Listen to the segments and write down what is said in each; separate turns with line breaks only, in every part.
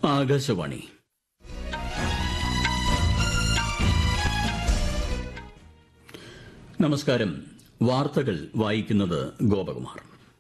ആകാശവാണി നമസ്കാരം വാർത്തകൾ വായിക്കുന്നത് ഗോപകുമാർ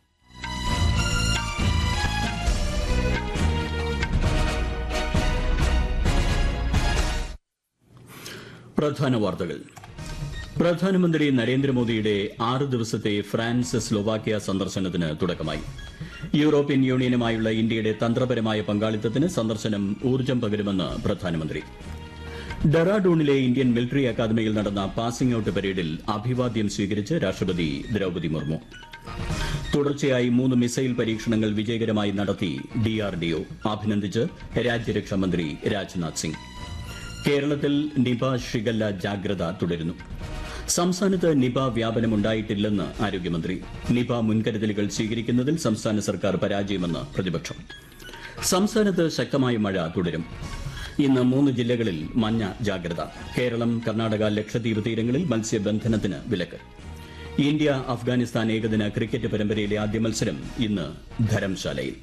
പ്രധാന വാർത്തകൾ പ്രധാനമന്ത്രി നരേന്ദ്രമോദിയുടെ ആറ് ദിവസത്തെ ഫ്രാൻസ് സ്ലൊവാക്യ സന്ദർശനത്തിന് തുടക്കമായി യൂറോപ്യൻ യൂണിയനുമായുള്ള ഇന്ത്യയുടെ തന്ത്രപരമായ പങ്കാളിത്തത്തിന് സന്ദർശനം ഊർജ്ജം പകരുമെന്ന് പ്രധാനമന്ത്രി ഡെറാഡൂണിലെ ഇന്ത്യൻ മിലിറ്ററി അക്കാദമിയിൽ നടന്ന പാസിംഗ് ഔട്ട് പരേഡിൽ അഭിവാദ്യം സ്വീകരിച്ച് രാഷ്ട്രപതി ദ്രൌപതി മുർമു തുടർച്ചയായി മൂന്ന് മിസൈൽ പരീക്ഷണങ്ങൾ വിജയകരമായി നടത്തി ഡിആർഡിഒ അഭിനന്ദിച്ച് രാജ്യരക്ഷാമന്ത്രി രാജ്നാഥ് സിംഗ് കേരളത്തിൽ നിപ ഷിഗല്ല ജാഗ്രത തുടരുന്നു സംസ്ഥാനത്ത് നിപ വ്യാപനമുണ്ടായിട്ടില്ലെന്ന് ആരോഗ്യമന്ത്രി നിപ മുൻകരുതലുകൾ സ്വീകരിക്കുന്നതിൽ സംസ്ഥാന സർക്കാർ പരാജയമെന്ന് പ്രതിപക്ഷം സംസ്ഥാനത്ത് ശക്തമായ മഴ തുടരും ഇന്ന് മൂന്ന് ജില്ലകളിൽ മഞ്ഞ ജാഗ്രത കേരളം കർണാടക ലക്ഷദ്വീപ് തീരങ്ങളിൽ മത്സ്യബന്ധനത്തിന് വിലക്ക് ഇന്ത്യ അഫ്ഗാനിസ്ഥാൻ ഏകദിന ക്രിക്കറ്റ് പരമ്പരയിലെ ആദ്യ മത്സരം ഇന്ന് ധരംശാലയിൽ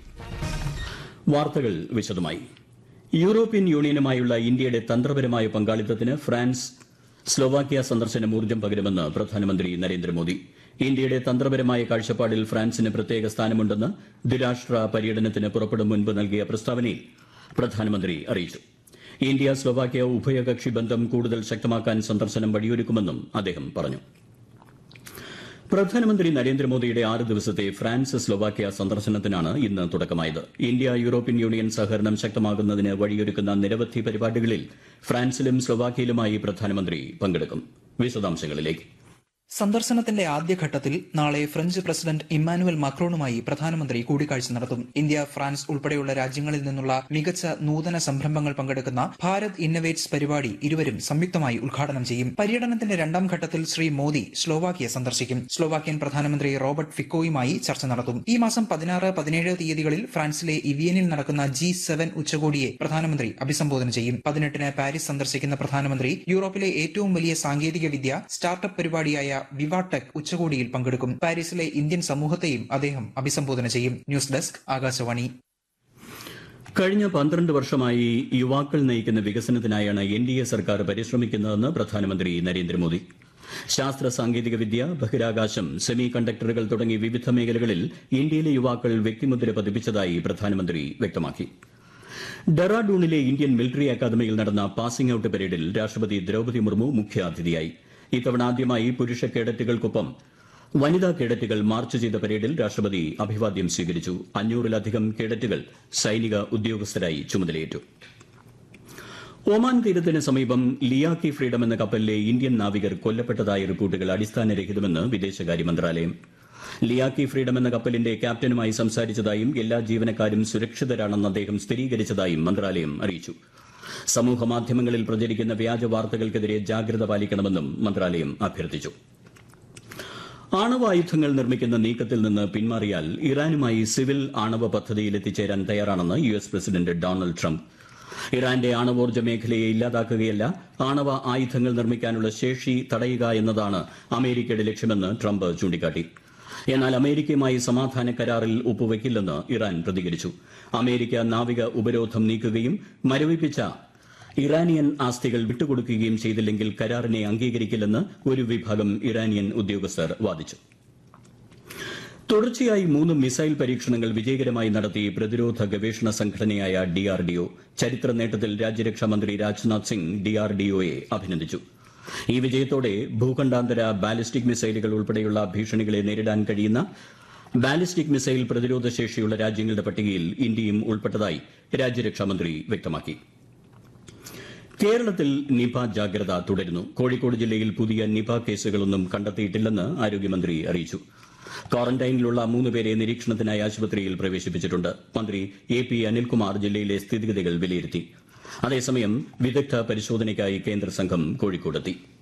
വാർത്തകൾ വിശദമായി യൂറോപ്യൻ യൂണിയനുമായുള്ള ഇന്ത്യയുടെ തന്ത്രപരമായ പങ്കാളിത്തത്തിന് ഫ്രാൻസ് സ്ലൊവാക്യ സന്ദർശനം ഊർജ്ജം പകരുമെന്ന് പ്രധാനമന്ത്രി നരേന്ദ്രമോദി ഇന്ത്യയുടെ തന്ത്രപരമായ കാഴ്ചപ്പാടിൽ ഫ്രാൻസിന് പ്രത്യേക സ്ഥാനമുണ്ടെന്ന് ദ്വിരാഷ്ട്ര പര്യടനത്തിന് പുറപ്പെടും മുൻപ് നൽകിയ പ്രസ്താവനയിൽ പ്രധാനമന്ത്രി അറിയിച്ചു ഇന്ത്യ സ്ലൊവാക്യ ഉഭയകക്ഷി ബന്ധം കൂടുതൽ ശക്തമാക്കാൻ സന്ദർശനം വഴിയൊരുക്കുമെന്നും അദ്ദേഹം പറഞ്ഞു പ്രധാനമന്ത്രി നരേന്ദ്രമോദിയുടെ ആറ് ദിവസത്തെ ഫ്രാൻസ് സ്ലൊവാക്യ സന്ദർശനത്തിനാണ് ഇന്ന് തുടക്കമായത് ഇന്ത്യ യൂറോപ്യൻ യൂണിയൻ സഹകരണം ശക്തമാകുന്നതിന് വഴിയൊരുക്കുന്ന നിരവധി പരിപാടികളിൽ ഫ്രാൻസിലും സ്ലൊവാക്യയിലുമായി പ്രധാനമന്ത്രി പങ്കെടുക്കും വിശദാംശങ്ങളിലേക്ക്
സന്ദർശനത്തിന്റെ ആദ്യഘട്ടത്തിൽ നാളെ ഫ്രഞ്ച് പ്രസിഡന്റ് ഇമ്മാനുവൽ മാക്രോണുമായി പ്രധാനമന്ത്രി കൂടിക്കാഴ്ച നടത്തും ഇന്ത്യ ഫ്രാൻസ് ഉൾപ്പെടെയുള്ള രാജ്യങ്ങളിൽ നിന്നുള്ള മികച്ച നൂതന സംരംഭങ്ങൾ പങ്കെടുക്കുന്ന ഭാരത് ഇന്നവേറ്റ്സ് പരിപാടി ഇരുവരും സംയുക്തമായി ഉദ്ഘാടനം ചെയ്യും പര്യടനത്തിന്റെ രണ്ടാം ഘട്ടത്തിൽ ശ്രീ മോദി സ്ലോവാക്യ സന്ദർശിക്കും സ്ലോവാക്യൻ പ്രധാനമന്ത്രി റോബർട്ട് ഫിക്കോയുമായി ചർച്ച നടത്തും ഈ മാസം പതിനാറ് പതിനേഴ് തീയതികളിൽ ഫ്രാൻസിലെ ഇവിയനിൽ നടക്കുന്ന ജി സെവൻ ഉച്ചകോടിയെ പ്രധാനമന്ത്രി അഭിസംബോധന ചെയ്യും പതിനെട്ടിന് പാരീസ് സന്ദർശിക്കുന്ന പ്രധാനമന്ത്രി യൂറോപ്പിലെ ഏറ്റവും വലിയ സാങ്കേതിക വിദ്യ സ്റ്റാർട്ടപ്പ് പരിപാടിയായ വിവാടെക് ഉച്ചകോടിയിൽ പങ്കെടുക്കും പാരീസിലെ ഇന്ത്യൻ സമൂഹത്തെയും അദ്ദേഹം അഭിസംബോധന ചെയ്യും ന്യൂസ് ഡെസ്ക് ആകാശവാണി
കഴിഞ്ഞ പന്ത്രണ്ട് വർഷമായി യുവാക്കൾ നയിക്കുന്ന വികസനത്തിനായാണ് എൻ ഡി എ സർക്കാർ പരിശ്രമിക്കുന്നതെന്ന് പ്രധാനമന്ത്രി നരേന്ദ്രമോദി ശാസ്ത്ര സാങ്കേതിക വിദ്യ ബഹിരാകാശം സെമി കണ്ടക്ടറുകൾ തുടങ്ങി വിവിധ മേഖലകളിൽ ഇന്ത്യയിലെ യുവാക്കൾ വ്യക്തിമുദ്ര പതിപ്പിച്ചതായി പ്രധാനമന്ത്രി വ്യക്തമാക്കി ഡെറാഡൂണിലെ ഇന്ത്യൻ മിലിറ്ററി അക്കാദമിയിൽ നടന്ന പാസിംഗ് ഔട്ട് പരേഡിൽ രാഷ്ട്രപതി ദ്രൌപതി മുർമു മുഖ്യാതിഥിയായി ഇത്തവണ ആദ്യമായി പുരുഷ കേഡറ്റുകൾക്കൊപ്പം വനിതാ കേഡറ്റുകൾ മാർച്ച് ചെയ്ത പരേഡിൽ രാഷ്ട്രപതി അഭിവാദ്യം സ്വീകരിച്ചു അഞ്ഞൂറിലധികം കേഡറ്റുകൾ സൈനിക ഉദ്യോഗസ്ഥരായി ചുമതലയേറ്റു ഒമാൻ തീരത്തിന് സമീപം ലിയാക്കി ഫ്രീഡം എന്ന കപ്പലിലെ ഇന്ത്യൻ നാവികർ കൊല്ലപ്പെട്ടതായ റിപ്പോർട്ടുകൾ അടിസ്ഥാനരഹിതമെന്ന് വിദേശകാര്യ മന്ത്രാലയം ലിയാക്കി ഫ്രീഡം എന്ന കപ്പലിന്റെ ക്യാപ്റ്റനുമായി സംസാരിച്ചതായും എല്ലാ ജീവനക്കാരും സുരക്ഷിതരാണെന്ന് അദ്ദേഹം സ്ഥിരീകരിച്ചതായും മന്ത്രാലയം അറിയിച്ചു സമൂഹ മാധ്യമങ്ങളിൽ പ്രചരിക്കുന്ന വ്യാജ വാർത്തകൾക്കെതിരെ ജാഗ്രത പാലിക്കണമെന്നും മന്ത്രാലയം അഭ്യർത്ഥിച്ചു ആണവായുധങ്ങൾ നിർമ്മിക്കുന്ന നീക്കത്തിൽ നിന്ന് പിന്മാറിയാൽ ഇറാനുമായി സിവിൽ ആണവ പദ്ധതിയിൽ എത്തിച്ചേരാൻ തയ്യാറാണെന്ന് U S president Donald Trump ഇറാന്റെ ആണവോർജ്ജ മേഖലയെ ഇല്ലാതാക്കുകയല്ല ആണവ ആയുധങ്ങൾ നിർമ്മിക്കാനുള്ള ശേഷി തടയുക എന്നതാണ് അമേരിക്കയുടെ ലക്ഷ്യമെന്ന് ട്രംപ് ചൂണ്ടിക്കാട്ടി എന്നാൽ അമേരിക്കയുമായി സമാധാന കരാറിൽ ഒപ്പുവയ്ക്കില്ലെന്ന് ഇറാൻ പ്രതികരിച്ചു അമേരിക്ക നാവിക ഉപരോധം നീക്കുകയും മരവിപ്പിച്ച ഇറാനിയൻ ആസ്തികൾ വിട്ടുകൊടുക്കുകയും ചെയ്തില്ലെങ്കിൽ കരാറിനെ അംഗീകരിക്കില്ലെന്ന് ഒരു വിഭാഗം ഇറാനിയൻ ഉദ്യോഗസ്ഥർ വാദിച്ചു തുടർച്ചയായി മൂന്ന് മിസൈൽ പരീക്ഷണങ്ങൾ വിജയകരമായി നടത്തി പ്രതിരോധ ഗവേഷണ സംഘടനയായ ഡിആർഡിഒ ചരിത്ര നേട്ടത്തിൽ രാജ്യരക്ഷാമന്ത്രി രാജ്നാഥ് സിംഗ് ഡിആർഡിഒയെ അഭിനന്ദിച്ചു ഈ വിജയത്തോടെ ഭൂഖണ്ഡാന്തര ബാലിസ്റ്റിക് മിസൈലുകൾ ഉൾപ്പെടെയുള്ള ഭീഷണികളെ നേരിടാൻ കഴിയുന്ന ബാലിസ്റ്റിക് മിസൈൽ പ്രതിരോധ ശേഷിയുള്ള രാജ്യങ്ങളുടെ പട്ടികയിൽ ഇന്ത്യയും ഉൾപ്പെട്ടതായി രാജ്യരക്ഷാമന്ത്രി വ്യക്തമാക്കി കേരളത്തിൽ നിപ ജാഗ്രത തുടരുന്നു കോഴിക്കോട് ജില്ലയിൽ പുതിയ നിപ കേസുകളൊന്നും കണ്ടെത്തിയിട്ടില്ലെന്ന് ആരോഗ്യമന്ത്രി അറിയിച്ചു ക്വാറന്റൈനിലുള്ള മൂന്ന് പേരെ നിരീക്ഷണത്തിനായി ആശുപത്രിയിൽ പ്രവേശിപ്പിച്ചിട്ടുണ്ട് മന്ത്രി എ പി അനിൽകുമാർ ജില്ലയിലെ സ്ഥിതിഗതികൾ വിലയിരുത്തി അതേസമയം വിദഗ്ധ പരിശോധനയ്ക്കായി കേന്ദ്ര സംഘം കോഴിക്കോടെത്തി